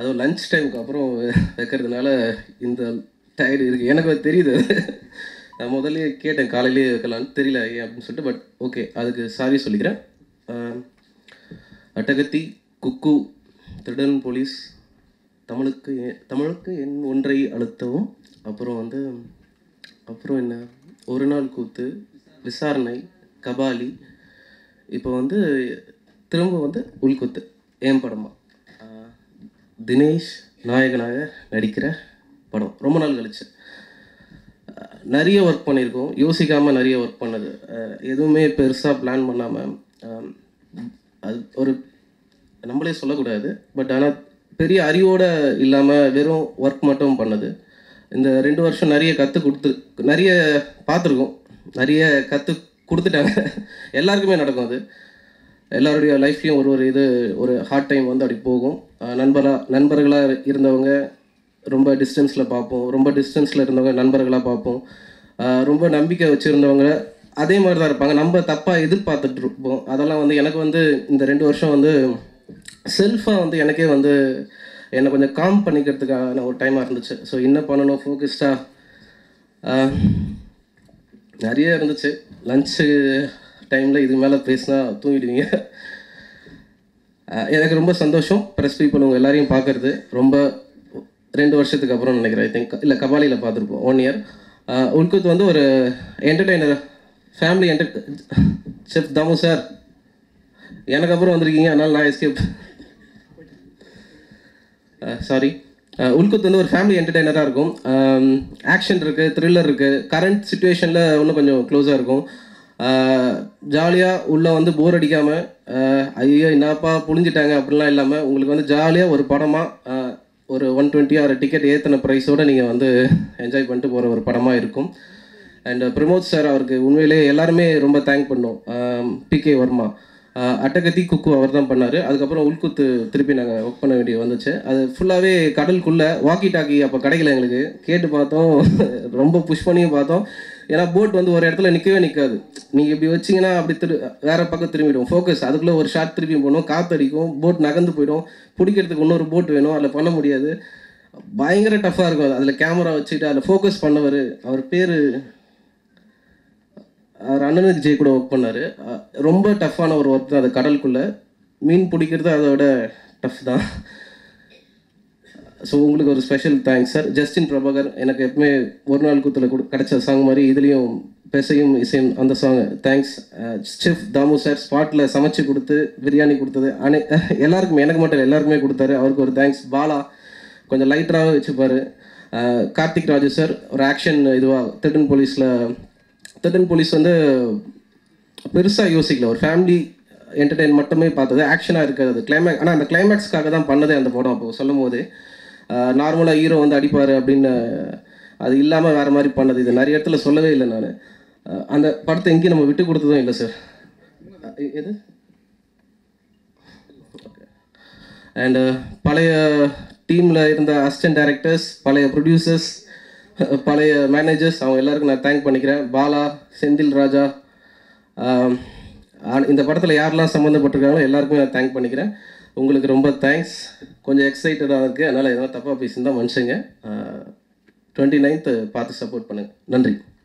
அதுவும் லஞ்ச் டைமுக்கு அப்புறம் வைக்கிறதுனால இந்த டயர்டு இருக்குது எனக்கு அது தெரியுது நான் முதல்லயே கேட்டேன் காலையிலேயே வைக்கலான்னு தெரியல ஏன் அப்படின்னு சொல்லிட்டு பட் ஓகே அதுக்கு சாரி சொல்லிக்கிறேன் ஆஹ், அட்டகத்தி குக்கு திருடன் போலீஸ் தமிழுக்கு எ- தமிழுக்கு என் ஒன்றை அழுத்தவும் அப்புறம் வந்து அப்புறம் என்ன ஒரு நாள் கூத்து விசாரணை கபாலி இப்போ வந்து திரும்ப வந்து உள்குத்து ஏன் படமா ஆஹ், தினேஷ் நாயகனாக நடிக்கிற படம் ரொம்ப நாள் கழிச்சு ஆஹ், நிறைய ஒர்க் பண்ணியிருக்கோம் யோசிக்காமல் நிறைய ஒர்க் பண்ணது ஆஹ், எதுவுமே பெருசாக பிளான் பண்ணாமல் அது ஒரு நம்மளே சொல்லக்கூடாது பட் ஆனால் பெரிய அறிவோட இல்லாமல் வெறும் ஒர்க் மட்டும் பண்ணது இந்த ரெண்டு வருஷம் நிறைய கற்றுக் கொடுத்து நிறைய பார்த்துருக்கோம் நிறைய கற்றுக் கொடுத்துட்டாங்க எல்லாருக்குமே நடக்கும் அது எல்லாருடைய லைஃப்லேயும் ஒரு ஒரு இது ஒரு ஹார்ட் டைம் வந்து அப்படி போகும் அஹ் நண்பரா நண்பர்களாக இருந்தவங்க ரொம்ப டிஸ்டன்ஸில் பார்ப்போம் ரொம்ப டிஸ்டன்ஸில் இருந்தவங்க நண்பர்களாக பார்ப்போம் அஹ் ரொம்ப நம்பிக்கை வச்சுருந்தவங்க அதே மாதிரி தான் இருப்பாங்க நம்ம தப்பாக எதிர்பார்த்துட்டு இருப்போம் அதெல்லாம் வந்து எனக்கு வந்து இந்த ரெண்டு வருஷம் வந்து செல்ஃபாக வந்து எனக்கே வந்து என்னை கொஞ்சம் காம் பண்ணிக்கிறதுக்கான ஒரு டைமாக இருந்துச்சு ஸோ என்ன பண்ணணும் ஃபோக்கஸ்டாக நிறைய இருந்துச்சு லஞ்சு டைமில் இது மேலே பேசினா தூங்கிடுவீங்க அஹ் எனக்கு ரொம்ப சந்தோஷம் ப்ரெஸ் பீப்புள் உங்கள் எல்லாரையும் பார்க்கறது ரொம்ப ரெண்டு வருஷத்துக்கு அப்புறம் நினைக்கிறேன் ஐ திங்க் இல்லை கபாலியில் பார்த்துருப்போம் ஒன் இயர் உள்குத் வந்து ஒரு entertainer family enter chef Damu sir எனக்கு அப்புறம் வந்திருக்கீங்க அதனால் நான் எஸ்கேப் சாரி உள்குத் வந்து ஒரு ஃபேமிலி என்டர்டெய்னராக இருக்கும் ஆக்ஷன் இருக்குது த்ரில்லர் இருக்குது கரண்ட் சுச்சுவேஷனில் இன்னும் கொஞ்சம் க்ளோஸாக இருக்கும் ஜாலியாக உள்ளே வந்து போர் அடிக்காமல் ஐயோ என்னப்பா புழிஞ்சிட்டாங்க அப்படிலாம் இல்லாமல் உங்களுக்கு வந்து ஜாலியாக ஒரு படமாக ஒரு ஒன் டுவெண்ட்டி ஆறு டிக்கெட் ஏற்றின ப்ரைஸோடு நீங்கள் வந்து என்ஜாய் பண்ணிட்டு போகிற ஒரு படமாக இருக்கும் அண்ட் பிரமோத் சார் அவருக்கு உண்மையிலே எல்லாருமே ரொம்ப தேங்க் பண்ணோம் பிகே வர்மா ஆஹ் அட்டகத்தி குக்கு அவர் தான் பண்ணார் அதுக்கப்புறம் உள்குத்து திருப்பி நாங்கள் ஒர்க் பண்ண வேண்டிய வந்துச்சு அது ஃபுல்லாகவே கடலுக்குள்ளே வாக்கி டாக்கி அப்போ கிடைக்கல எங்களுக்கு கேட்டு பார்த்தோம் ரொம்ப புஷ் பண்ணியும் பார்த்தோம் ஏன்னா போட் வந்து ஒரு இடத்துல நிற்கவே நிற்காது நீங்கள் இப்படி வச்சிங்கன்னா அப்படி திரு வேற பக்கம் திரும்பிடும் ஃபோக்கஸ் அதுக்குள்ளே ஒரு ஷாட் திருப்பி போகணும் காத்தடிக்கும் போட் நகர்ந்து போயிடும் பிடிக்கிறதுக்கு இன்னொரு போட் வேணும் அதில் பண்ண முடியாது பயங்கர டஃப்பாக இருக்கும் அதில் கேமரா வச்சுட்டு அதில் ஃபோக்கஸ் பண்ணவர் அவர் பேர் அவர் அண்ணனுக்கு ஜெய் கூட ஒர்க் பண்ணார் ரொம்ப டஃப்பான ஒரு ஒர்க் தான் அது கடலுக்குள்ளே மீன் பிடிக்கிறது அதோட டஃப் தான் ஸோ உங்களுக்கு ஒரு special thanks sir Justin Prabhakar எனக்கு எப்பவுமே ஒரு நாள் கூத்தில் கொடு கிடைச்ச சாங் மாதிரி இதுலேயும் பெசையும் இசையும் அந்த song thanks chef Damu sir ஸ்பாட்டில் சமைச்சு கொடுத்து பிரியாணி கொடுத்தது அனை எல்லாருக்குமே எனக்கு மட்டும் இல்லை, எல்லாருக்குமே கொடுத்தாரு அவருக்கு ஒரு தேங்க்ஸ் பாலா கொஞ்சம் லைட்டராகவே வச்சுப்பார் கார்த்திக் ராஜு சார் ஒரு ஆக்ஷன் இதுவாக திருடன் போலீஸில் திருடன் போலீஸ் வந்து பெருசாக யோசிக்கல ஒரு ஃபேமிலி என்டர்டெயின் மட்டுமே பார்த்தது ஆக்ஷனாக இருக்காது கிளைமேக் ஆனால் அந்த கிளைமேக்ஸ்க்காக தான் பண்ணதே அந்த படம் அப்போ சொல்லும் போது நார்மலாக ஹீரோ வந்து அடிப்பார் அப்படின்னு அது இல்லாமல் வேறு மாதிரி பண்ணது இது நிறைய இடத்துல சொல்லவே இல்லை நான் அந்த படத்தை எங்கேயும் நம்ம விட்டு கொடுத்ததும் இல்லை சார் எது அண்டு பழைய டீமில் இருந்த அசிஸ்டன்ட் டைரக்டர்ஸ் பழைய ப்ரொடியூசர்ஸ் பழைய மேனேஜர்ஸ் அவங்க எல்லாருக்கும் நான் தேங்க் பண்ணிக்கிறேன் பாலா செந்தில் ராஜா ஆம், ஆ- இந்த படத்தில் யாரெல்லாம் சம்மந்தப்பட்டிருக்காங்களோ எல்லாருக்குமே நான் தேங்க் பண்ணிக்கிறேன் உங்களுக்கு ரொம்ப தேங்க்ஸ் கொஞ்சம் எக்ஸைட்டடாக இருக்குது அதனால் எதனா தப்பாக பேசியிருந்தா மனுஷங்க டுவெண்ட்டி நைன்த்து பார்த்து சப்போர்ட் பண்ணுங்கள் நன்றி